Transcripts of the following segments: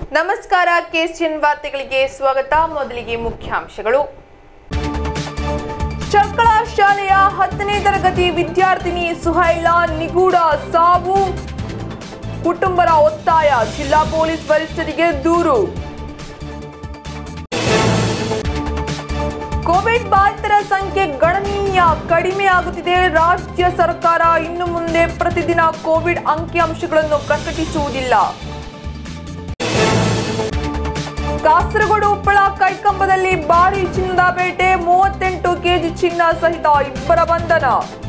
ನಮಸ್ಕಾರ ಕೆಸಿಎನ್ ವಾರ್ತೆಗಳಿಗೆ ಸ್ವಾಗತ ಮೊದಲಿಗೆ ಮುಖ್ಯಾಂಶಗಳು ಚಕ್ಕಳ ಶಾಲೆಯ ಹತ್ತನೇ ತರಗತಿ ವಿದ್ಯಾರ್ಥಿನಿ ಸುಹೈಲಾ ನಿಗೂಢ ಸಾವು ಕುಟುಂಬರ ಒತ್ತಾಯ ಜಿಲ್ಲಾ ಪೊಲೀಸ್ ವರಿಷ್ಠರಿಗೆ ದೂರು ಕೋವಿಡ್ ಬಾಧಿತರ ಸಂಖ್ಯೆ ಗಣನೀಯ ಕಡಿಮೆ ಆಗುತ್ತಿದೆ ರಾಜ್ಯ ಸರ್ಕಾರ ಇನ್ನು ಮುಂದೆ ಪ್ರತಿದಿನ ಕೋವಿಡ್ ಅಂಕಿಅಂಶಗಳನ್ನು ಪ್ರಕಟಿಸುವುದಿಲ್ಲ ಕಾಸರಗೋಡು ಉಪ್ಪಳ ಕೈಕಂಬದಲ್ಲಿ ಭಾರಿ ಚಿನ್ನದ ಬೇಟೆ ಮೂವತ್ತೆಂಟು ಕೆಜಿ ಚಿನ್ನ ಸಹಿತ ಇಬ್ಬರ ಬಂಧನ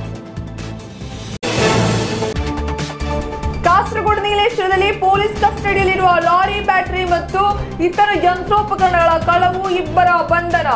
ಕಾಸರಗೋಡು ನೀಲೇಶ್ವರದಲ್ಲಿ ಪೊಲೀಸ್ ಕಸ್ಟಡಿಯಲ್ಲಿರುವ ಲಾರಿ ಬ್ಯಾಟರಿ ಮತ್ತು ಇತರ ಯಂತ್ರೋಪಕರಣಗಳ ಕಳವು ಇಬ್ಬರ ಬಂಧನ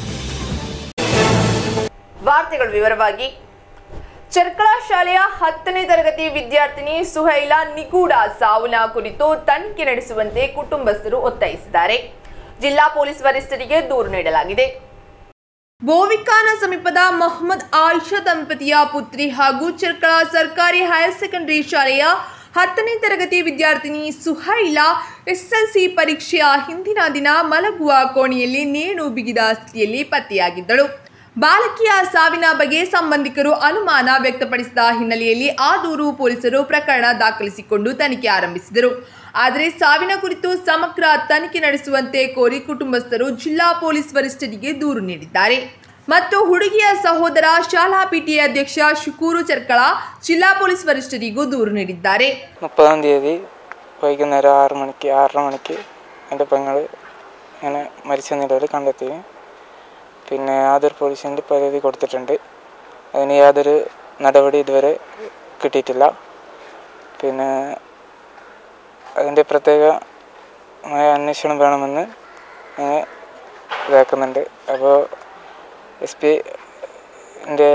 ವಾರ್ತೆಗಳು ವಿವರವಾಗಿ ಚರ್ಕಳ ಶಾಲೆಯ ಹತ್ತನೇ ತರಗತಿ ವಿದ್ಯಾರ್ಥಿನಿ ಸುಹೈಲಾ ನಿಗೂಢ ಸಾವಿನ ಕುರಿತು ತನಿಖೆ ನಡೆಸುವಂತೆ ಕುಟುಂಬಸ್ಥರು ಒತ್ತಾಯಿಸಿದ್ದಾರೆ ಜಿಲ್ಲಾ ಪೊಲೀಸ್ ವರಿಷ್ಠರಿಗೆ ದೂರು ನೀಡಲಾಗಿದೆ ಬೋವಿಕಾನ ಸಮೀಪದ ಮೊಹಮ್ಮದ್ ಆಯಿಷಾ ದಂಪತಿಯ ಪುತ್ರಿ ಹಾಗೂ ಚರ್ಕಳ ಸರ್ಕಾರಿ ಹೈಯರ್ ಸೆಕೆಂಡರಿ ಶಾಲೆಯ ಹತ್ತನೇ ತರಗತಿ ವಿದ್ಯಾರ್ಥಿನಿ ಸುಹೈಲಾ ಎಸ್ಎಲ್ಸಿ ಪರೀಕ್ಷೆಯ ಹಿಂದಿನ ದಿನ ಮಲಗುವ ಕೋಣೆಯಲ್ಲಿ ನೇಣು ಬಿಗಿದ ಸ್ಥಿತಿಯಲ್ಲಿ ಪತ್ತೆಯಾಗಿದ್ದಳು ಬಾಲಕಿಯ ಸಾವಿನ ಬಗ್ಗೆ ಸಂಬಂಧಿಕರು ಅನುಮಾನ ವ್ಯಕ್ತಪಡಿಸಿದ ಹಿನ್ನೆಲೆಯಲ್ಲಿ ಆ ದೂರು ಪೊಲೀಸರು ಪ್ರಕರಣ ದಾಖಲಿಸಿಕೊಂಡು ತನಿಖೆ ಆರಂಭಿಸಿದರು ಆದರೆ ಸಾವಿನ ಕುರಿತು ಸಮಗ್ರ ತನಿಖೆ ನಡೆಸುವಂತೆ ಕೋರಿ ಕುಟುಂಬಸ್ಥರು ಜಿಲ್ಲಾ ಪೊಲೀಸ್ ವರಿಷ್ಠರಿಗೆ ದೂರು ನೀಡಿದ್ದಾರೆ ಮತ್ತು ಹುಡುಗಿಯ ಸಹೋದರ ಶಾಲಾ ಪಿಟಿಎ ಅಧ್ಯಕ್ಷ ಶುಕೂರು ಚರ್ಕಳ ಜಿಲ್ಲಾ ಪೊಲೀಸ್ ವರಿಷ್ಠರಿಗೂ ദൂರು നീടിದ್ದಾರೆ മുപ്പതാം തീയതി വൈകുന്നേരം ആറ് മണിക്ക് ആറര മണിക്ക് എൻ്റെ പെങ്ങൾ ഇങ്ങനെ മരിച്ച നിലയിൽ കണ്ടെത്തി പിന്നെ യാതൊരു പോലീസിൻ്റെ പരാതി കൊടുത്തിട്ടുണ്ട് അതിന് യാതൊരു നടപടി ഇതുവരെ കിട്ടിയിട്ടില്ല പിന്നെ അതിൻ്റെ പ്രത്യേകമായ അന്വേഷണം വേണമെന്ന് ഞാൻ ഇതാക്കുന്നുണ്ട് അപ്പോൾ എസ് പി ൻ്റെ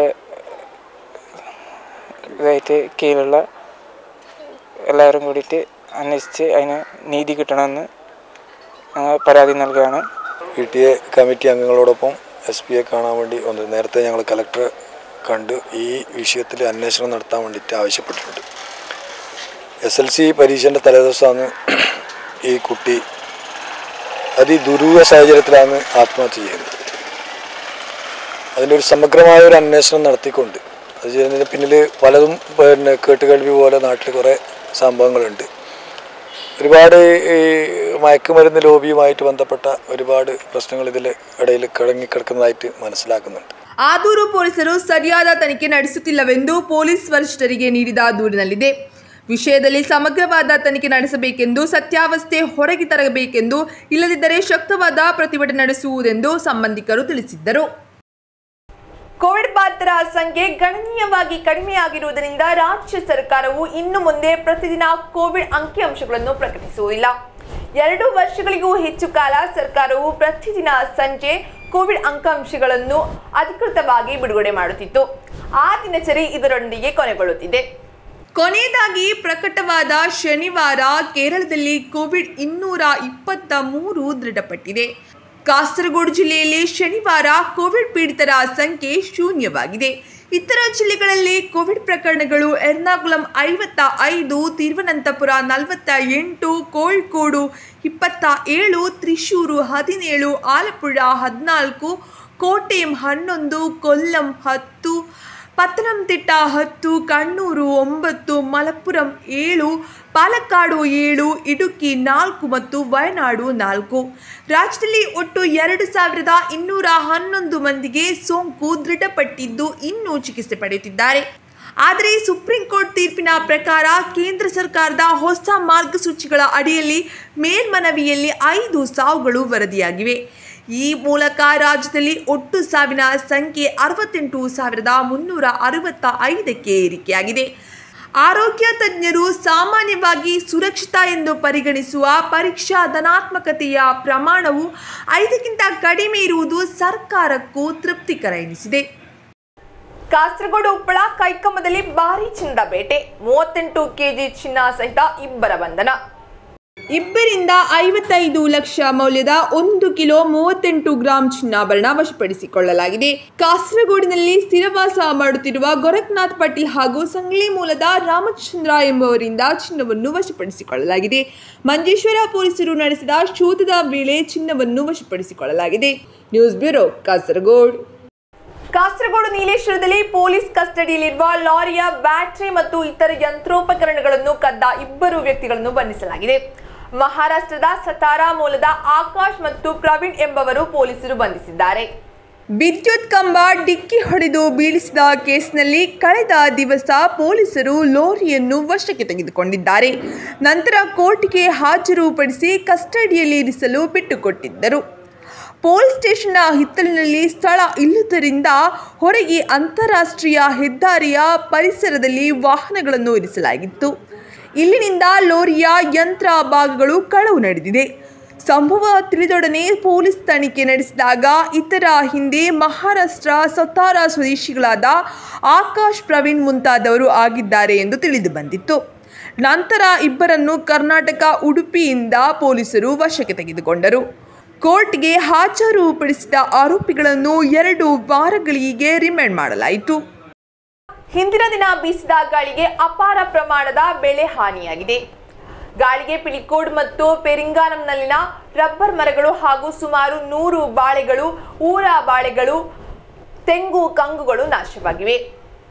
ഇതായിട്ട് കീഴിലുള്ള എല്ലാവരും കൂടിയിട്ട് അന്വേഷിച്ച് അതിന് നീതി കിട്ടണമെന്ന് ഞങ്ങൾ പരാതി നൽകുകയാണ് പി ടി എ കമ്മിറ്റി അംഗങ്ങളോടൊപ്പം എസ് പിയെ കാണാൻ വേണ്ടി വന്നു നേരത്തെ ഞങ്ങൾ കലക്ടറെ കണ്ട് ഈ വിഷയത്തിൽ അന്വേഷണം നടത്താൻ വേണ്ടിയിട്ട് ആവശ്യപ്പെട്ടിട്ടുണ്ട് എസ് എൽ സി പരീക്ഷൻ്റെ തലേദിവസമാണ് ഈ കുട്ടി അതിദുരൂഹ സാഹചര്യത്തിലാണ് ആത്മഹത്യ ചെയ്യുന്നത് അതിൻ്റെ ഒരു സമഗ്രമായ ഒരു അന്വേഷണം നടത്തിക്കൊണ്ട് അത് ചെയ്യുന്നതിന് പിന്നിൽ പലതും പിന്നെ കേട്ടുകേൾവി പോലെ നാട്ടിൽ കുറേ സംഭവങ്ങളുണ്ട് ഒരുപാട് ഈ മയക്കുമരുന്ന് ലോബിയുമായിട്ട് ബന്ധപ്പെട്ട ഒരുപാട് പ്രശ്നങ്ങൾ ഇതിൽ ഇടയിൽ കിടങ്ങിക്കിടക്കുന്നതായിട്ട് മനസ്സിലാക്കുന്നുണ്ട് ಆ ದೂರು ಪೊಲೀಸರು ಸರಿಯಾದ ತನಿಖೆ ನಡೆಸುತ್ತಿಲ್ಲವೆಂದು ಪೊಲೀಸ್ ವರಿಷ್ಠರಿಗೆ ನೀಡಿದ ದೂರಿನಲ್ಲಿದೆ ವಿಷಯದಲ್ಲಿ ಸಮಗ್ರವಾದ ತನಿಖೆ ನಡೆಸಬೇಕೆಂದು ಸತ್ಯಾವಸ್ಥೆ ಹೊರಗೆ ತರಬೇಕೆಂದು ಇಲ್ಲದಿದ್ದರೆ ಶಕ್ತವಾದ ಪ್ರತಿಭಟನೆ ನಡೆಸುವುದೆಂದು ಸಂಬಂಧಿಕರು ತಿಳಿಸಿದ್ದರು ಕೋವಿಡ್ ಬಾಧಿತರ ಸಂಖ್ಯೆ ಗಣನೀಯವಾಗಿ ಕಡಿಮೆಯಾಗಿರುವುದರಿಂದ ರಾಜ್ಯ ಸರ್ಕಾರವು ಇನ್ನು ಮುಂದೆ ಪ್ರತಿದಿನ ಕೋವಿಡ್ ಅಂಕಿಅಂಶಗಳನ್ನು ಪ್ರಕಟಿಸುವುದಿಲ್ಲ ಎರಡು ವರ್ಷಗಳಿಗೂ ಹೆಚ್ಚು ಕಾಲ ಸರ್ಕಾರವು ಪ್ರತಿದಿನ ಸಂಜೆ ಕೋವಿಡ್ ಅಂಕಿಅಂಶಗಳನ್ನು ಅಧಿಕೃತವಾಗಿ ಬಿಡುಗಡೆ ಮಾಡುತ್ತಿತ್ತು ಆ ದಿನಚರಿ ಇದರೊಂದಿಗೆ ಕೊನೆಗೊಳ್ಳುತ್ತಿದೆ ಕೊನೆಯದಾಗಿ ಪ್ರಕಟವಾದ ಶನಿವಾರ ಕೇರಳದಲ್ಲಿ ಕೋವಿಡ್ ಇನ್ನೂರ ಇಪ್ಪತ್ತ ಮೂರು ದೃಢಪಟ್ಟಿದೆ ಕಾಸರಗೋಡು ಜಿಲ್ಲೆಯಲ್ಲಿ ಶನಿವಾರ ಕೋವಿಡ್ ಪೀಡಿತರ ಸಂಖ್ಯೆ ಶೂನ್ಯವಾಗಿದೆ ಇತರ ಜಿಲ್ಲೆಗಳಲ್ಲಿ ಕೋವಿಡ್ ಪ್ರಕರಣಗಳು ಎರ್ನಾಕುಲಂ ಐವತ್ತ ಐದು ತಿರುವನಂತಪುರ ನಲವತ್ತ ಎಂಟು ಕೋಳಿಕೋಡು ಇಪ್ಪತ್ತ ಏಳು ತ್ರಿಶೂರು ಹದಿನೇಳು ಆಲಪ್ಪುಳ ಹದಿನಾಲ್ಕು ಕೋಟೆಯಂ ಹನ್ನೊಂದು ಕೊಲ್ಲಂ ಹತ್ತು ಪತ್ತನಂತಿಟ್ಟ ಹತ್ತು ಕಣ್ಣೂರು ಒಂಬತ್ತು ಮಲಪ್ಪುರಂ ಏಳು ಪಾಲಕ್ಕಾಡು ಏಳು ಇಡುಕ್ಕಿ ನಾಲ್ಕು ಮತ್ತು ವಯನಾಡು ನಾಲ್ಕು ರಾಜ್ಯದಲ್ಲಿ ಒಟ್ಟು ಎರಡು ಸಾವಿರದ ಇನ್ನೂರ ಹನ್ನೊಂದು ಮಂದಿಗೆ ಸೋಂಕು ದೃಢಪಟ್ಟಿದ್ದು ಇನ್ನೂ ಚಿಕಿತ್ಸೆ ಪಡೆಯುತ್ತಿದ್ದಾರೆ ಆದರೆ ಸುಪ್ರೀಂ ಕೋರ್ಟ್ ತೀರ್ಪಿನ ಪ್ರಕಾರ ಕೇಂದ್ರ ಸರ್ಕಾರದ ಹೊಸ ಮಾರ್ಗಸೂಚಿಗಳ ಅಡಿಯಲ್ಲಿ ಮೇಲ್ಮನವಿಯಲ್ಲಿ ಐದು ಸಾವುಗಳು ವರದಿಯಾಗಿವೆ ಈ ಮೂಲಕ ರಾಜ್ಯದಲ್ಲಿ ಒಟ್ಟು ಸಾವಿನ ಸಂಖ್ಯೆ ಅರವತ್ತೆಂಟು ಸಾವಿರದ ಮುನ್ನೂರ ಅರವತ್ತ ಐದಕ್ಕೆ ಏರಿಕೆಯಾಗಿದೆ ಆರೋಗ್ಯ ತಜ್ಞರು ಸಾಮಾನ್ಯವಾಗಿ ಸುರಕ್ಷಿತ ಎಂದು ಪರಿಗಣಿಸುವ ಪರೀಕ್ಷಾ ಧನಾತ್ಮಕತೆಯ ಪ್ರಮಾಣವು ಐದಕ್ಕಿಂತ ಕಡಿಮೆ ಇರುವುದು ಸರ್ಕಾರಕ್ಕೂ ತೃಪ್ತಿಕರ ಎನಿಸಿದೆ ಕಾಸರಗೋಡು ಉಪ್ಪಳ ಕೈಕಮ್ಮದಲ್ಲಿ ಭಾರಿ ಚಿನ್ನದ ಬೇಟೆ ಮೂವತ್ತೆಂಟು ಕೆಜಿ ಚಿನ್ನ ಸಹಿತ ಇಬ್ಬರ ಬಂಧನ ಇಬ್ಬರಿಂದ ಐವತ್ತೈದು ಲಕ್ಷ ಮೌಲ್ಯದ ಒಂದು ಕಿಲೋ ಮೂವತ್ತೆಂಟು ಗ್ರಾಂ ಚಿನ್ನಾಭರಣ ವಶಪಡಿಸಿಕೊಳ್ಳಲಾಗಿದೆ ಕಾಸರಗೋಡಿನಲ್ಲಿ ಸ್ಥಿರವಾಸ ಮಾಡುತ್ತಿರುವ ಗೋರಖ್ನಾಥ್ ಪಾಟೀಲ್ ಹಾಗೂ ಸಂಗ್ಲಿ ಮೂಲದ ರಾಮಚಂದ್ರ ಎಂಬುವರಿಂದ ಚಿನ್ನವನ್ನು ವಶಪಡಿಸಿಕೊಳ್ಳಲಾಗಿದೆ ಮಂಜೇಶ್ವರ ಪೊಲೀಸರು ನಡೆಸಿದ ಶೋಧದ ವೇಳೆ ಚಿನ್ನವನ್ನು ವಶಪಡಿಸಿಕೊಳ್ಳಲಾಗಿದೆ ನ್ಯೂಸ್ ಬ್ಯೂರೋ ಕಾಸರಗೋಡ್ ಕಾಸರಗೋಡು ನೀಲೇಶ್ವರದಲ್ಲಿ ಪೊಲೀಸ್ ಕಸ್ಟಡಿಯಲ್ಲಿರುವ ಲಾರಿಯ ಬ್ಯಾಟರಿ ಮತ್ತು ಇತರ ಯಂತ್ರೋಪಕರಣಗಳನ್ನು ಕದ್ದ ಇಬ್ಬರು ವ್ಯಕ್ತಿಗಳನ್ನು ಬಂಧಿಸಲಾಗಿದೆ ಮಹಾರಾಷ್ಟ್ರದ ಸತಾರಾ ಮೂಲದ ಆಕಾಶ್ ಮತ್ತು ಪ್ರವೀಣ್ ಎಂಬವರು ಪೊಲೀಸರು ಬಂಧಿಸಿದ್ದಾರೆ ವಿದ್ಯುತ್ ಕಂಬ ಡಿಕ್ಕಿ ಹೊಡೆದು ಬೀಳಿಸಿದ ಕೇಸ್ನಲ್ಲಿ ಕಳೆದ ದಿವಸ ಪೊಲೀಸರು ಲೋರಿಯನ್ನು ವಶಕ್ಕೆ ತೆಗೆದುಕೊಂಡಿದ್ದಾರೆ ನಂತರ ಕೋರ್ಟ್ಗೆ ಹಾಜರುಪಡಿಸಿ ಕಸ್ಟಡಿಯಲ್ಲಿ ಇರಿಸಲು ಬಿಟ್ಟುಕೊಟ್ಟಿದ್ದರು ಪೊಲೀಸ್ ಸ್ಟೇಷನ್ನ ಹಿತ್ತಲಿನಲ್ಲಿ ಸ್ಥಳ ಇಲ್ಲದರಿಂದ ಹೊರಗೆ ಅಂತಾರಾಷ್ಟ್ರೀಯ ಹೆದ್ದಾರಿಯ ಪರಿಸರದಲ್ಲಿ ವಾಹನಗಳನ್ನು ಇರಿಸಲಾಗಿತ್ತು ಇಲ್ಲಿನಿಂದ ಲೋರಿಯ ಯಂತ್ರ ಭಾಗಗಳು ಕಳವು ನಡೆದಿದೆ ಸಂಭವ ತಿಳಿದೊಡನೆ ಪೊಲೀಸ್ ತನಿಖೆ ನಡೆಸಿದಾಗ ಇತರ ಹಿಂದೆ ಮಹಾರಾಷ್ಟ್ರ ಸತಾರಾ ಸ್ವದೇಶಿಗಳಾದ ಆಕಾಶ್ ಪ್ರವೀಣ್ ಮುಂತಾದವರು ಆಗಿದ್ದಾರೆ ಎಂದು ತಿಳಿದು ಬಂದಿತ್ತು ನಂತರ ಇಬ್ಬರನ್ನು ಕರ್ನಾಟಕ ಉಡುಪಿಯಿಂದ ಪೊಲೀಸರು ವಶಕ್ಕೆ ತೆಗೆದುಕೊಂಡರು ಕೋರ್ಟ್ಗೆ ಹಾಜರುಪಡಿಸಿದ ಆರೋಪಿಗಳನ್ನು ಎರಡು ವಾರಗಳಿಗೆ ರಿಮಾಂಡ್ ಮಾಡಲಾಯಿತು ಹಿಂದಿನ ದಿನ ಬೀಸಿದ ಗಾಳಿಗೆ ಅಪಾರ ಪ್ರಮಾಣದ ಬೆಳೆ ಹಾನಿಯಾಗಿದೆ ಗಾಳಿಗೆ ಪಿಲಿಕೋಡ್ ಮತ್ತು ಪೆರಿಂಗಾನಂನಲ್ಲಿನ ರಬ್ಬರ್ ಮರಗಳು ಹಾಗೂ ಸುಮಾರು ನೂರು ಬಾಳೆಗಳು ಊರ ಬಾಳೆಗಳು ತೆಂಗು ಕಂಗುಗಳು ನಾಶವಾಗಿವೆ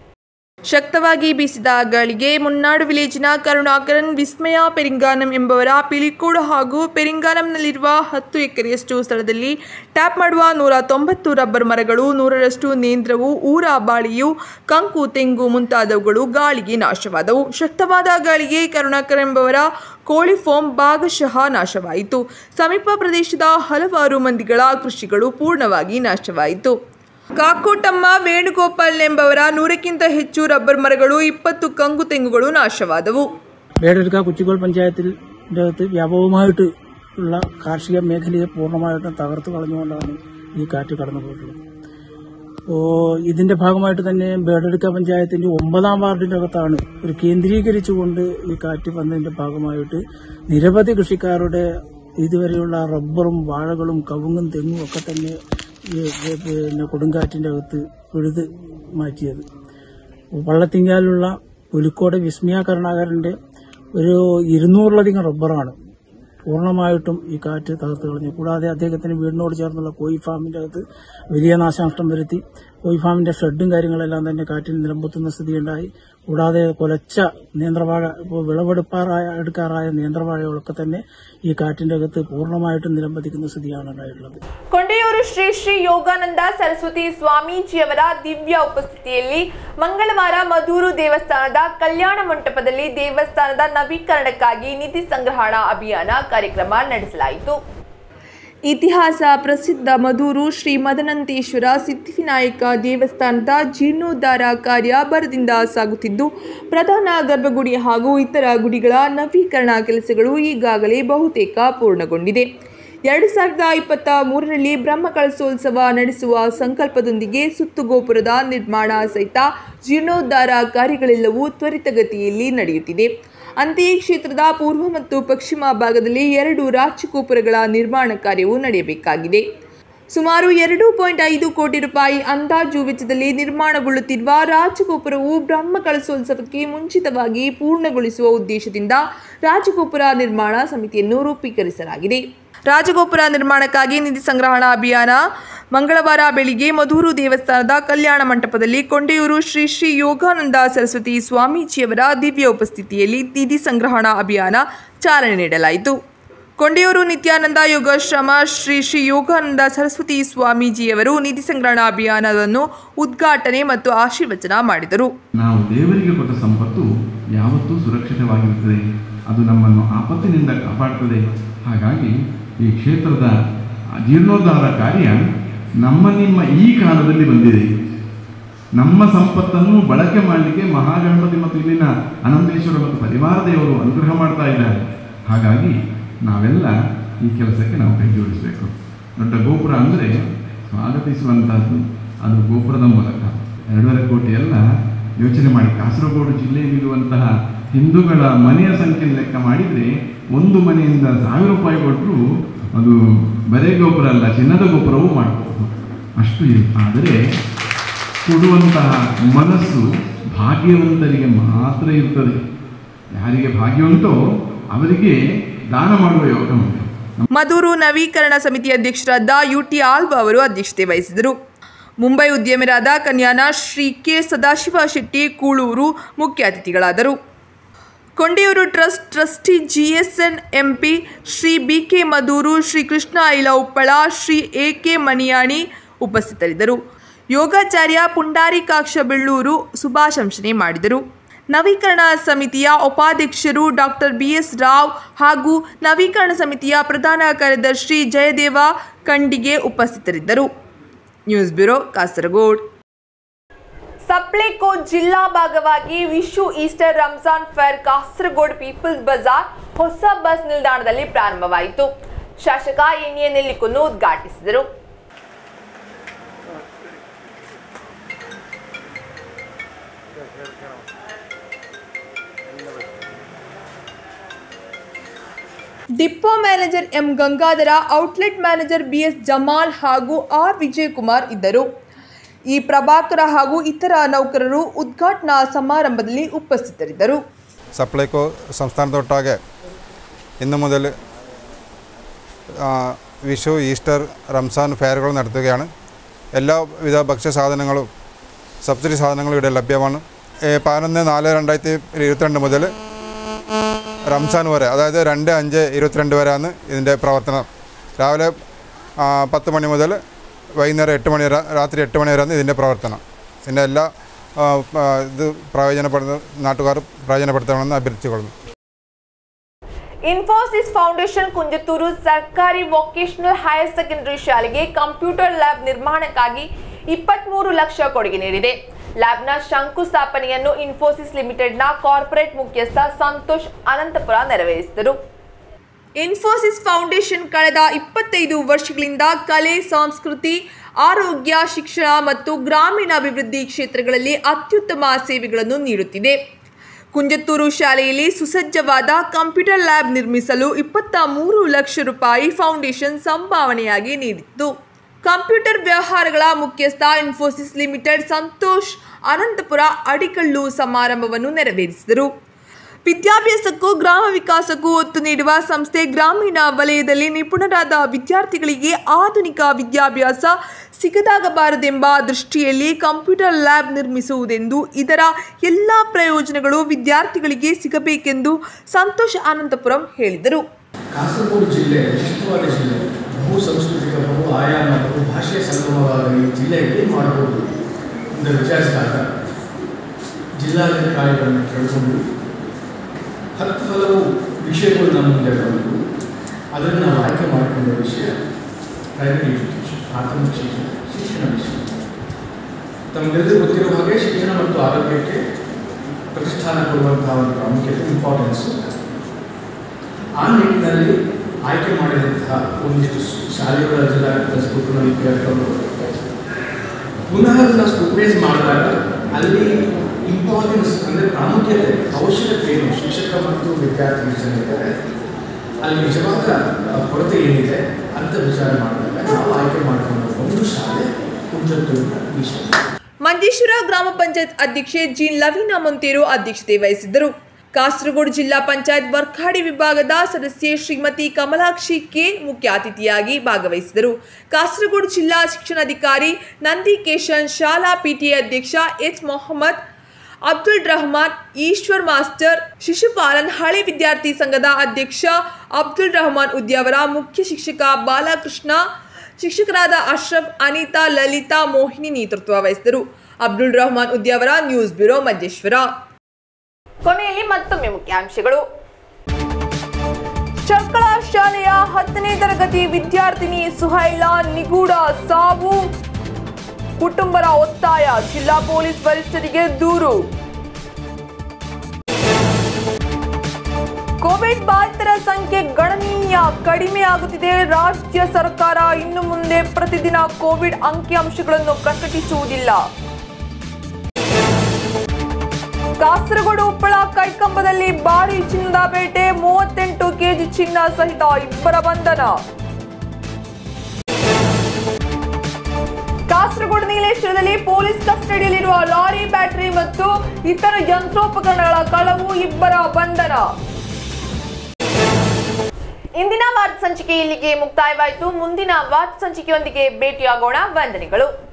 ಶಕ್ತವಾಗಿ ಬೀಸಿದ ಗಾಳಿಗೆ ಮುನ್ನಾಡು ವಿಲೇಜಿನ ಕರುಣಾಕರನ್ ವಿಸ್ಮಯ ಪೆರಿಂಗಾನಂ ಎಂಬವರ ಪಿಲಿಕೋಡು ಹಾಗೂ ಪೆರಿಂಗಾನಂನಲ್ಲಿರುವ ಹತ್ತು ಎಕರೆಯಷ್ಟು ಸ್ಥಳದಲ್ಲಿ ಟ್ಯಾಪ್ ಮಾಡುವ ನೂರ ತೊಂಬತ್ತು ರಬ್ಬರ್ ಮರಗಳು ನೂರರಷ್ಟು ನೇಂದ್ರವು ಊರ ಬಾಳಿಯು ಕಂಕು ತೆಂಗು ಮುಂತಾದವುಗಳು ಗಾಳಿಗೆ ನಾಶವಾದವು ಶಕ್ತವಾದ ಗಾಳಿಗೆ ಕರುಣಾಕರ್ ಎಂಬವರ ಕೋಳಿ ಫೋಮ್ ಭಾಗಶಃ ನಾಶವಾಯಿತು ಸಮೀಪ ಪ್ರದೇಶದ ಹಲವಾರು ಮಂದಿಗಳ ಕೃಷಿಗಳು ಪೂರ್ಣವಾಗಿ ನಾಶವಾಯಿತು ಕಾಕೋಟಮ್ಮ ವೇಣುಗೋಪಾಲ್ ಎಂಬವರ ನೂರಕ್ಕಿಂತ ಹೆಚ್ಚು ರಬ್ಬರ್ ಮರಗಳು ഇപ്പತ್ತು ಕಂಗು തെങ്ങുಗಳು നാശವಾದವು വേടെടുക്ക കുച്ചിക്കോൾ പഞ്ചായത്തിൽ അകത്ത് വ്യാപകമായിട്ട് ഉള്ള കാർഷിക മേഖലയെ പൂർണ്ണമായിട്ടും തകർത്ത് കളഞ്ഞുകൊണ്ടാണ് ഈ കാറ്റ് കടന്നു പോയിട്ടുള്ളത് അപ്പോൾ ഇതിന്റെ ഭാഗമായിട്ട് തന്നെ ബേഡെടുക്ക പഞ്ചായത്തിന്റെ ഒമ്പതാം വാർഡിന്റെ അകത്താണ് ഒരു കേന്ദ്രീകരിച്ചുകൊണ്ട് ഈ കാറ്റ് വന്നതിന്റെ ഭാഗമായിട്ട് നിരവധി കൃഷിക്കാരുടെ ഇതുവരെയുള്ള റബ്ബറും വാഴകളും കവുങ്ങും തെങ്ങും ഒക്കെ തന്നെ ഈ പിന്നെ കൊടുങ്കാറ്റിന്റെ അകത്ത് പിഴുത് മാറ്റിയത് വള്ളത്തിങ്കാലുള്ള പുലിക്കോട് വിസ്മയ കരുണാകരന്റെ ഒരു ഇരുന്നൂറിലധികം റബ്ബറാണ് പൂർണ്ണമായിട്ടും ഈ കാറ്റ് തകർത്ത് കളഞ്ഞു കൂടാതെ അദ്ദേഹത്തിന് വീടിനോട് ചേർന്നുള്ള കോഴി ഫാമിന്റെ അകത്ത് വലിയ നാശനഷ്ടം വരുത്തി കോഴി ഫാമിന്റെ ഷെഡും കാര്യങ്ങളെല്ലാം തന്നെ കാറ്റിൽ നിലമ്പുത്തുന്ന സ്ഥിതിയുണ്ടായി കൂടാതെ കൊലച്ച നേന്ത്രവാഴ ഇപ്പോൾ വിളവെടുപ്പാറായ എടുക്കാറായ നേന്ത്രവാഴകളൊക്കെ തന്നെ ഈ കാറ്റിന്റെ അകത്ത് പൂർണ്ണമായിട്ടും നിലംപതിക്കുന്ന സ്ഥിതിയാണ് ഉണ്ടായിട്ടുള്ളത് ಕೊಂಡೆಯೂರು ಶ್ರೀ ಶ್ರೀ ಯೋಗಾನಂದ ಸರಸ್ವತಿ ಸ್ವಾಮೀಜಿಯವರ ದಿವ್ಯ ಉಪಸ್ಥಿತಿಯಲ್ಲಿ ಮಂಗಳವಾರ ಮಧೂರು ದೇವಸ್ಥಾನದ ಕಲ್ಯಾಣ ಮಂಟಪದಲ್ಲಿ ದೇವಸ್ಥಾನದ ನವೀಕರಣಕ್ಕಾಗಿ ನಿಧಿ ಸಂಗ್ರಹಣಾ ಅಭಿಯಾನ ಕಾರ್ಯಕ್ರಮ ನಡೆಸಲಾಯಿತು ಇತಿಹಾಸ ಪ್ರಸಿದ್ಧ ಮಧೂರು ಶ್ರೀ ಮದನಂತೇಶ್ವರ ಸಿದ್ಧಿವಿನಾಯಕ ದೇವಸ್ಥಾನದ ಜೀರ್ಣೋದ್ಧಾರ ಕಾರ್ಯ ಭರದಿಂದ ಸಾಗುತ್ತಿದ್ದು ಪ್ರಧಾನ ಗರ್ಭಗುಡಿ ಹಾಗೂ ಇತರ ಗುಡಿಗಳ ನವೀಕರಣ ಕೆಲಸಗಳು ಈಗಾಗಲೇ ಬಹುತೇಕ ಪೂರ್ಣಗೊಂಡಿದೆ ಎರಡು ಸಾವಿರದ ಇಪ್ಪತ್ತ ಮೂರರಲ್ಲಿ ಬ್ರಹ್ಮಕಳಸೋತ್ಸವ ನಡೆಸುವ ಸಂಕಲ್ಪದೊಂದಿಗೆ ಸುತ್ತುಗೋಪುರದ ನಿರ್ಮಾಣ ಸಹಿತ ಜೀರ್ಣೋದ್ಧಾರ ಕಾರ್ಯಗಳೆಲ್ಲವೂ ತ್ವರಿತಗತಿಯಲ್ಲಿ ನಡೆಯುತ್ತಿದೆ ಅಂತೆಯೇ ಕ್ಷೇತ್ರದ ಪೂರ್ವ ಮತ್ತು ಪಶ್ಚಿಮ ಭಾಗದಲ್ಲಿ ಎರಡು ರಾಜಗೋಪುರಗಳ ನಿರ್ಮಾಣ ಕಾರ್ಯವು ನಡೆಯಬೇಕಾಗಿದೆ ಸುಮಾರು ಎರಡು ಪಾಯಿಂಟ್ ಐದು ಕೋಟಿ ರೂಪಾಯಿ ಅಂದಾಜು ವೆಚ್ಚದಲ್ಲಿ ನಿರ್ಮಾಣಗೊಳ್ಳುತ್ತಿರುವ ರಾಜಗೋಪುರವು ಬ್ರಹ್ಮ ಕಳಸೋತ್ಸವಕ್ಕೆ ಮುಂಚಿತವಾಗಿ ಪೂರ್ಣಗೊಳಿಸುವ ಉದ್ದೇಶದಿಂದ ರಾಜಗೋಪುರ ನಿರ್ಮಾಣ ಸಮಿತಿಯನ್ನು ರೂಪೀಕರಿಸಲಾಗಿದೆ ರಾಜಗೋಪುರ ನಿರ್ಮಾಣಕ್ಕಾಗಿ ನಿಧಿ ಸಂಗ್ರಹಣಾ ಅಭಿಯಾನ ಮಂಗಳವಾರ ಬೆಳಿಗ್ಗೆ ಮಧೂರು ದೇವಸ್ಥಾನದ ಕಲ್ಯಾಣ ಮಂಟಪದಲ್ಲಿ ಕೊಂಡೆಯೂರು ಶ್ರೀ ಶ್ರೀ ಯೋಗಾನಂದ ಸರಸ್ವತಿ ಸ್ವಾಮೀಜಿಯವರ ದಿವ್ಯ ಉಪಸ್ಥಿತಿಯಲ್ಲಿ ನಿಧಿ ಸಂಗ್ರಹಣಾ ಅಭಿಯಾನ ಚಾಲನೆ ನೀಡಲಾಯಿತು ಕೊಂಡೆಯೂರು ನಿತ್ಯಾನಂದ ಯೋಗಾಶ್ರಮ ಶ್ರೀ ಶ್ರೀ ಯೋಗಾನಂದ ಸರಸ್ವತಿ ಸ್ವಾಮೀಜಿಯವರು ನಿಧಿ ಸಂಗ್ರಹಣಾ ಅಭಿಯಾನವನ್ನು ಉದ್ಘಾಟನೆ ಮತ್ತು ಆಶೀರ್ವಚನ ಮಾಡಿದರು ನಾವು ದೇವರಿಗೆ ಕೊಟ್ಟ ಸಂಪತ್ತು ಯಾವತ್ತೂ ಸುರಕ್ಷಿತವಾಗಿರುತ್ತದೆ ಅದು ನಮ್ಮನ್ನು ಆಪತ್ತಿನಿಂದ ಕಾಪಾಡ್ತದೆ ಹಾಗಾಗಿ ಈ ಕ್ಷೇತ್ರದ ಜೀರ್ಣೋದ್ಧಾರ ಕಾರ್ಯ ನಮ್ಮ ನಿಮ್ಮ ಈ ಕಾಲದಲ್ಲಿ ಬಂದಿದೆ ನಮ್ಮ ಸಂಪತ್ತನ್ನು ಬಳಕೆ ಮಾಡಲಿಕ್ಕೆ ಮಹಾಗಣಪತಿ ಮತ್ತು ಇಲ್ಲಿನ ಅನಂತೇಶ್ವರ ಮತ್ತು ಪರಿವಾರ ದೇವರು ಅನುಗ್ರಹ ಮಾಡ್ತಾ ಇದ್ದಾರೆ ಹಾಗಾಗಿ ನಾವೆಲ್ಲ ಈ ಕೆಲಸಕ್ಕೆ ನಾವು ಕೈ ಜೋಡಿಸಬೇಕು ದೊಡ್ಡ ಗೋಪುರ ಅಂದರೆ ಸ್ವಾಗತಿಸುವಂತಹದ್ದು ಅದು ಗೋಪುರದ ಮೂಲಕ ಎರಡೂವರೆ ಕೋಟಿ ಎಲ್ಲ ಯೋಚನೆ ಮಾಡಿ ಕಾಸರಗೋಡು ಜಿಲ್ಲೆಯಲ್ಲಿರುವಂತಹ ಹಿಂದೂಗಳ ಮನೆಯ ಸಂಖ್ಯೆ ಲೆಕ್ಕ ಮಾಡಿದರೆ ಒಂದು ಮನೆಯಿಂದ ಸಾವಿರ ರೂಪಾಯಿ ಕೊಟ್ಟರು ಅದು ಬರೇ ಗೊಬ್ಬರ ಅಲ್ಲ ಚಿನ್ನದ ಗೊಬ್ಬರವೂ ಮಾಡಬಹುದು ಅಷ್ಟು ಇರುತ್ತೆ ಆದರೆ ಕೊಡುವಂತಹ ಮನಸ್ಸು ಭಾಗ್ಯವಂತರಿಗೆ ಮಾತ್ರ ಇರ್ತದೆ ಯಾರಿಗೆ ಭಾಗ್ಯ ಉಂಟೋ ಅವರಿಗೆ ದಾನ ಮಾಡುವ ಯೋಗ ಉಂಟು ಮಧೂರು ನವೀಕರಣ ಸಮಿತಿ ಅಧ್ಯಕ್ಷರಾದ ಯು ಟಿ ಆಲ್ವ ಅವರು ಅಧ್ಯಕ್ಷತೆ ವಹಿಸಿದರು ಮುಂಬೈ ಉದ್ಯಮಿರಾದ ಕನ್ಯಾನ ಶ್ರೀ ಕೆ ಸದಾಶಿವ ಶೆಟ್ಟಿ ಕೂಳೂರು ಮುಖ್ಯ ಅತಿಥಿಗಳಾದರು Kondevoor trust trustee GSN MP Shri B K Madhur Shri Krishna Aila Uppala Shri A K Maniyani ಉಪಸ್ಥಿತರಿದ್ದರು ಯೋಗಾಚಾರ್ಯ ಪುಂಡಾರಿಕಾಕ್ಷ ಬೆಳ್ಳೂರು ಶುಭಾಶಂಸನೆ ಮಾಡಿದರು ನವೀಕರಣ ಸಮಿತಿಯ ಉಪಾಧ್ಯಕ್ಷರು ಡಾಕ್ಟರ್ ಬಿ ಎಸ್ ರಾವ್ ಹಾಗೂ ನವೀಕರಣ ಸಮಿತಿಯ ಪ್ರಧಾನ ಕಾರ್ಯದರ್ಶಿ ಜಯದೇವ ಕಂಡಿಗೆ ಉಪಸ್ಥಿತರಿದ್ದರು ನ್ಯೂಸ್ ಬ್ಯೂರೋ ಕಾಸರಗೋಡ್ ಸಪ್ಲೆಕೋ ಜಿಲ್ಲಾ ಭಾಗವಾಗಿ Vishu Easter Ramzan fair Kasaragod people's ಬಜಾರ್ ಹೊಸ ಬಸ್ ನಿಲ್ದಾಣದಲ್ಲಿ ಪ್ರಾರಂಭವಾಯಿತು ಶಾಸಕ ಎನ್ ಎ ನೆಲ್ಲಿಕುನ್ನು ಉದ್ಘಾಟಿಸಿದರು depot manager M Gangadhara outlet manager B S Jamal ಹಾಗೂ ಆರ್ ವಿಜಯಕುಮಾರ್ ಇದ್ದರು ಈ ಪ್ರಭಾಕರ ಹಾಗೂ ಇತರ ನೌಕರರು ಉದ್ಘಾಟನಾ ಸಮಾರಂಭದಲ್ಲಿ ಉಪಸ್ಥಿತರಿದ್ದರು സപ്ലൈകോ സംസ്ഥാനത്തൊട്ടാകെ ഇന്നു മുതൽ ആ, വിഷു ഈസ്റ്റർ റംസാൻ ഫെയറുകൾ നടത്തുകയാണ് എല്ലാവിധ ഭക്ഷ്യസാധനങ്ങളും സബ്സിഡി സാധനങ്ങളും ഇവിടെ ലഭ്യമാണ് ഏ, പതിനൊന്ന് നാല് രണ്ടായിരത്തി ഇരുപത്തിരണ്ട് മുതൽ റംസാൻ വരെ അതായത് രണ്ട് അഞ്ച് ഇരുപത്തിരണ്ട് വരെയാണ് ഇതിൻ്റെ പ്രവർത്തനം രാവിലെ ആ, പത്ത് മണി മുതൽ വൈകുന്നേരം എട്ട് മണി വരെ രാത്രി എട്ട് മണി വരെയാണ് ഇതിൻ്റെ പ്രവർത്തനം ഇതിൻ്റെ എല്ലാ ആ, ആ, ഇത് പ്രയോജനപ്പെടുന്ന നാട്ടുകാർ പ്രയോജനപ്പെടുത്തണമെന്ന് അഭ്യർത്ഥിച്ചുകൊള്ളുന്നു ಇನ್ಫೋಸಿಸ್ ಫೌಂಡೇಶನ್ ಕುಂಜತ್ತೂರು ಸರ್ಕಾರಿ ವೊಕೇಶನಲ್ ಹೈಯರ್ ಸೆಕೆಂಡರಿ ಶಾಲೆಗೆ ಕಂಪ್ಯೂಟರ್ ಲ್ಯಾಬ್ ನಿರ್ಮಾಣಕ್ಕಾಗಿ ಇಪ್ಪತ್ಮೂರು ಲಕ್ಷ ಕೊಡುಗೆ ನೀಡಿದೆ ಲ್ಯಾಬ್ನ ಶಂಕುಸ್ಥಾಪನೆಯನ್ನು ಇನ್ಫೋಸಿಸ್ ಲಿಮಿಟೆಡ್ನ ಕಾರ್ಪೊರೇಟ್ ಮುಖ್ಯಸ್ಥ ಸಂತೋಷ್ ಅನಂತಪುರ ನೆರವೇರಿಸಿದರು ಇನ್ಫೋಸಿಸ್ ಫೌಂಡೇಶನ್ ಕಳೆದ ಇಪ್ಪತ್ತೈದು ವರ್ಷಗಳಿಂದ ಕಲೆ ಸಂಸ್ಕೃತಿ ಆರೋಗ್ಯ ಶಿಕ್ಷಣ ಮತ್ತು ಗ್ರಾಮೀಣಾಭಿವೃದ್ಧಿ ಕ್ಷೇತ್ರಗಳಲ್ಲಿ ಅತ್ಯುತ್ತಮ ಸೇವೆಗಳನ್ನು ನೀಡುತ್ತಿದೆ ಕುಂಜತ್ತೂರು ಶಾಲೆಯಲ್ಲಿ ಸುಸಜ್ಜವಾದ ಕಂಪ್ಯೂಟರ್ ಲ್ಯಾಬ್ ನಿರ್ಮಿಸಲು ಇಪ್ಪತ್ತ ಮೂರು ಲಕ್ಷ ರೂಪಾಯಿ ಫೌಂಡೇಶನ್ ಸಂಭಾವನೆಯಾಗಿ ನೀಡಿತ್ತು ಕಂಪ್ಯೂಟರ್ ವ್ಯವಹಾರಗಳ ಮುಖ್ಯಸ್ಥ ಇನ್ಫೋಸಿಸ್ ಲಿಮಿಟೆಡ್ ಸಂತೋಷ್ ಅನಂತಪುರ ಅಡಿಕಲ್ಲು ಸಮಾರಂಭವನ್ನು ನೆರವೇರಿಸಿದರು ವಿದ್ಯಾಭ್ಯಾಸಕ್ಕೂ ಗ್ರಾಮ ವಿಕಾಸಕ್ಕೂ ಒತ್ತು ನೀಡುವ ಸಂಸ್ಥೆ ಗ್ರಾಮೀಣ ವಲಯದಲ್ಲಿ ನಿಪುಣರಾದ ವಿದ್ಯಾರ್ಥಿಗಳಿಗೆ ಆಧುನಿಕ ವಿದ್ಯಾಭ್ಯಾಸ ಸಿಗದಾಗಬಾರದೆಂಬ ದೃಷ್ಟಿಯಲ್ಲಿ ಕಂಪ್ಯೂಟರ್ ಲ್ಯಾಬ್ ನಿರ್ಮಿಸುವುದೆಂದು ಇದರ ಎಲ್ಲ ಪ್ರಯೋಜನಗಳು ವಿದ್ಯಾರ್ಥಿಗಳಿಗೆ ಸಿಗಬೇಕೆಂದು ಸಂತೋಷ್ ಅನಂತಪುರಂ ಹೇಳಿದರು ಕಾಸರಗೋಡು ಜಿಲ್ಲೆ ವಿಶಿಷ್ಟವಾದ ಜಿಲ್ಲೆ ಬಹು ಸಾಂಸ್ಕೃತಿಕ ಬಹು ಆಯಾಮ ಬಹು ಭಾಷೆಯ ಸಂಗಮವಾದ ಈ ಜಿಲ್ಲೆಗೆ ಏನು ಮಾಡಬಹುದು ಅಂತ ವಿಚಾರಿಸಿದಾಗ ಜಿಲ್ಲಾಧಿಕಾರಿಗಳನ್ನು ಕೇಳಿಕೊಂಡು ಹತ್ತು ಹಲವು ವಿಷಯಗಳು ನಮ್ಮ ಮುಂದೆ ಬಂದು ಅದನ್ನು ನಾವು ಆಯ್ಕೆ ಮಾಡಿಕೊಂಡ ವಿಷಯ ಪ್ರೈಮರಿ ಎಜುಕೇಷನ್ ಪ್ರಾಥಮಿಕ ಶಿಕ್ಷಣ ಶಿಕ್ಷಣ ವಿಷಯ ತಮಗೆಲ್ಲರಿಗೂ ಗೊತ್ತಿರುವ ಹಾಗೆ ಶಿಕ್ಷಣ ಮತ್ತು ಆರೋಗ್ಯಕ್ಕೆ ಪ್ರತಿಷ್ಠಾನ ಕೊಡುವಂತಹ ಒಂದು ಪ್ರಾಮುಖ್ಯತೆ ಇಂಪಾರ್ಟೆನ್ಸು ಆ ನಿಟ್ಟಿನಲ್ಲಿ ಆಯ್ಕೆ ಮಾಡಿದಂತಹ ಒಂದಿಷ್ಟು ಶಾಲೆಗಳ ಜಿಲ್ಲಾಡಳಿತ ಸ್ಕೂಲ್ನ ವಿದ್ಯಾರ್ಥಿಗಳು ಪುನಃ ಅದನ್ನು ಸ್ಕೂಪ್ರೈಸ್ ಮಾಡಿದಾಗ ಅಲ್ಲಿ ಇಂಪಾರ್ಟೆನ್ಸ್ ಅಂದರೆ ಪ್ರಾಮುಖ್ಯತೆ ಅವಶ್ಯಕತೆ ಏನು ಶಿಕ್ಷಕ ಮತ್ತು ವಿದ್ಯಾರ್ಥಿ ಜನ ಇದ್ದಾರೆ ಅಲ್ಲಿ ನಿಜವಾದ ಆ, ಕೊರತೆ ಏನಿದೆ ಅಂತ ವಿಚಾರ ಮಾಡಿದಾಗ ನಾವು ಆಯ್ಕೆ ಮಾಡಿಕೊಂಡ ಒಂದು ಶಾಲೆ ಕುಂಜತ್ತೂರಿನ ಈ ಶಾಲೆ ಮಂಜೇಶ್ವರ ಗ್ರಾಮ ಪಂಚಾಯತ್ ಅಧ್ಯಕ್ಷೆ ಜಿ ಲವೀನಾ ಮೊಂತೇರು ಅಧ್ಯಕ್ಷತೆ ವಹಿಸಿದ್ದರು ಕಾಸರಗೋಡು ಜಿಲ್ಲಾ ಪಂಚಾಯತ್ ವರ್ಖಾಡಿ ವಿಭಾಗದ ಸದಸ್ಯೆ ಶ್ರೀಮತಿ ಕಮಲಾಕ್ಷಿ ಕೆ ಮುಖ್ಯ ಅತಿಥಿಯಾಗಿ ಭಾಗವಹಿಸಿದರು ಕಾಸರಗೋಡು ಜಿಲ್ಲಾ ಶಿಕ್ಷಣಾಧಿಕಾರಿ ನಂದಿಕೇಶನ್ ಶಾಲಾ ಪಿಟಿಎ ಅಧ್ಯಕ್ಷ ಎಚ್ ಮೊಹಮ್ಮದ್ ಅಬ್ದುಲ್ ರಹಮಾನ್ ಈಶ್ವರ್ ಮಾಸ್ಟರ್ ಶಿಶುಪಾಲನ್ ಹಳೆ ವಿದ್ಯಾರ್ಥಿ ಸಂಘದ ಅಧ್ಯಕ್ಷ ಅಬ್ದುಲ್ ರಹಮಾನ್ ಉದ್ಯಾವರ ಮುಖ್ಯ ಶಿಕ್ಷಕ ಬಾಲಕೃಷ್ಣ ಶಿಕ್ಷಕರಾದ ಅಶ್ರಫ್ ಅನಿತಾ ಲಲಿತಾ ಮೋಹಿನಿ ನೇತೃತ್ವ ವಹಿಸಿದರು ಅಬ್ದುಲ್ ರಹಮಾನ್ ಉದ್ಯಾವರ ನ್ಯೂಸ್ ಬ್ಯೂರೋ ಮಂಜೇಶ್ವರ ಕೊನೆಯಲ್ಲಿ ಮತ್ತೊಮ್ಮೆ ಮುಖ್ಯಾಂಶಗಳು ಚಕ್ಕಳ ಶಾಲೆಯ ಹತ್ತನೇ ತರಗತಿ ವಿದ್ಯಾರ್ಥಿನಿ ಸುಹೈಲಾ ನಿಗೂಢ ಸಾವು ಕುಟುಂಬರ ಒತ್ತಾಯ ಜಿಲ್ಲಾ ಪೊಲೀಸ್ ವರಿಷ್ಠರಿಗೆ ದೂರು ಕೋವಿಡ್ ಬಾಧಿತರ ಸಂಖ್ಯೆ ಗಣನೀಯ ಕಡಿಮೆ ಆಗುತ್ತಿದೆ ರಾಜ್ಯ ಸರ್ಕಾರ ಇನ್ನು ಮುಂದೆ ಪ್ರತಿದಿನ ಕೋವಿಡ್ ಅಂಕಿಅಂಶಗಳನ್ನು ಪ್ರಕಟಿಸುವುದಿಲ್ಲ ಕಾಸರಗೋಡು ಉಪ್ಪಳ ಕೈಕಂಬದಲ್ಲಿ ಭಾರಿ ಚಿನ್ನದ ಬೇಟೆ ಮೂವತ್ತೆಂಟು ಕೆಜಿ ಚಿನ್ನ ಸಹಿತ ಇಬ್ಬರ ಬಂಧನ ಕಾಸರಗೋಡು ನೀಲೇಶ್ವರದಲ್ಲಿ ಪೊಲೀಸ್ ಕಸ್ಟಡಿಯಲ್ಲಿರುವ ಲಾರಿ ಬ್ಯಾಟರಿ ಮತ್ತು ಇತರ ಯಂತ್ರೋಪಕರಣಗಳ ಕಳವು ಇಬ್ಬರ ಬಂಧನ ಇಂದಿನ ವಾರ್ತಾ ಸಂಚಿಕೆ ಇಲ್ಲಿಗೆ ಮುಕ್ತಾಯವಾಯಿತು ಮುಂದಿನ ವಾರ್ತಾ ಸಂಚಿಕೆಯೊಂದಿಗೆ ಭೇಟಿಯಾಗೋಣ ವಂದನೆಗಳು